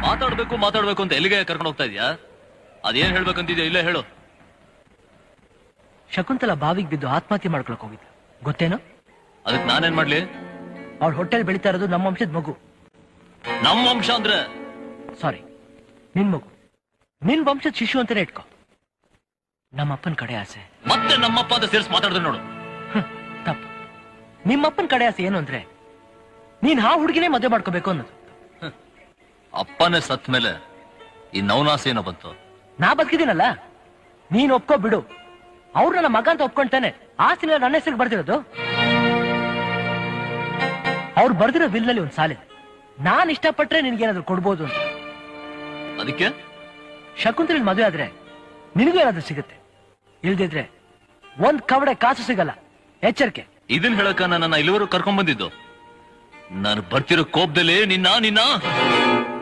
ಮಾತಾಡ್ಬೇಕು ಮಾತಾಡ್ಬೇಕು ಅಂತ ಎಲ್ಲಿಗೆ ಕರ್ಕೊಂಡು ಹೋಗ್ತಾ ಇದೀಯಾ ಅದೇನ್ ಹೇಳ್ಬೇಕಂತಿದ್ಯಾ ಇಲ್ಲೇ ಹೇಳು ಶಕುಂತಲ ಬಾವಿಗೆ ಬಿದ್ದು ಆತ್ಮಹತ್ಯೆ ಮಾಡ್ಕೊಳಕ್ ಹೋಗಿದ್ಲು ಗೊತ್ತೇನು ಅದಕ್ಕೆ ನಾನೇನ್ ಮಾಡ್ಲಿ ಅವಳ ಹೊಟ್ಟೆಲ್ ಬೆಳೀತಾ ಇರೋದು ನಮ್ಮ ವಂಶದ ಮಗು ನಮ್ಮ ವಂಶ ಅಂದ್ರೆ ಸಾರಿ ನಿನ್ ಮಗು ನಿನ್ ವಂಶದ ಶಿಶು ಅಂತಾನೆ ಇಟ್ಕೋ ನಮ್ಮಪ್ಪನ ಕಡೆ ಆಸೆ ಮತ್ತೆ ನಮ್ಮಪ್ಪ ಅಂತ ಸೇರಿಸಿ ಮಾತಾಡಿದ್ರೆ ನೋಡು ಹ್ಮ್, ತಪ್ಪು ನಿಮ್ಮಪ್ಪನ ಕಡೆ ಆಸೆ ಏನು ಅಂದ್ರೆ ನೀನ್ ಆ ಹುಡುಗಿನೇ ಮದುವೆ ಮಾಡ್ಕೋಬೇಕು ಅನ್ನೋದು ಅಪ್ಪನೇ ಸತ್ ಮೇಲೆ ಈ ನವನಾಸ ಏನೋ ಬಂತು ನಾ ಬದುಕಿದ್ದೀನಲ್ಲ ನೀನ್ ಒಪ್ಕೋ ಬಿಡು ಅವ್ರು ನನ್ನ ಮಗ ಅಂತ ಒಪ್ಕೊಂತಾನೆ ಆಸ್ತಿನ ನನ್ನ ಹೆಸರಿಗೆ ಬರ್ದಿರೋದು ಅವ್ರು ಬರ್ದಿರೋ ವಿಲ್ನಲ್ಲಿ ಒಂದ್ ಸಾಲಿದೆ ನಾನ್ ಇಷ್ಟಪಟ್ರೆ ನಿನ್ಗೇನಾದ್ರೂ ಕೊಡ್ಬೋದು ಅಂತ ಅದಕ್ಕೆ ಶಕುಂತಲಿ ಮದುವೆ ಆದ್ರೆ ನಿನಗೂ ಏನಾದ್ರೂ ಸಿಗುತ್ತೆ ಇಲ್ದಿದ್ರೆ ಒಂದ್ ಕವಡೆ ಕಾಸು ಸಿಗಲ್ಲ ಎಚ್ಚರಿಕೆ ಇದನ್ ಹೇಳಕ ನನ್ನ ಇಲ್ಲಿವರೆಗೂ ಕರ್ಕೊಂಡ್ ಬಂದಿದ್ದು ನಾನು ಬರ್ತಿರೋ ಕೋಪದಲ್ಲಿ ನಿನ್ನ ನಿನ್ನ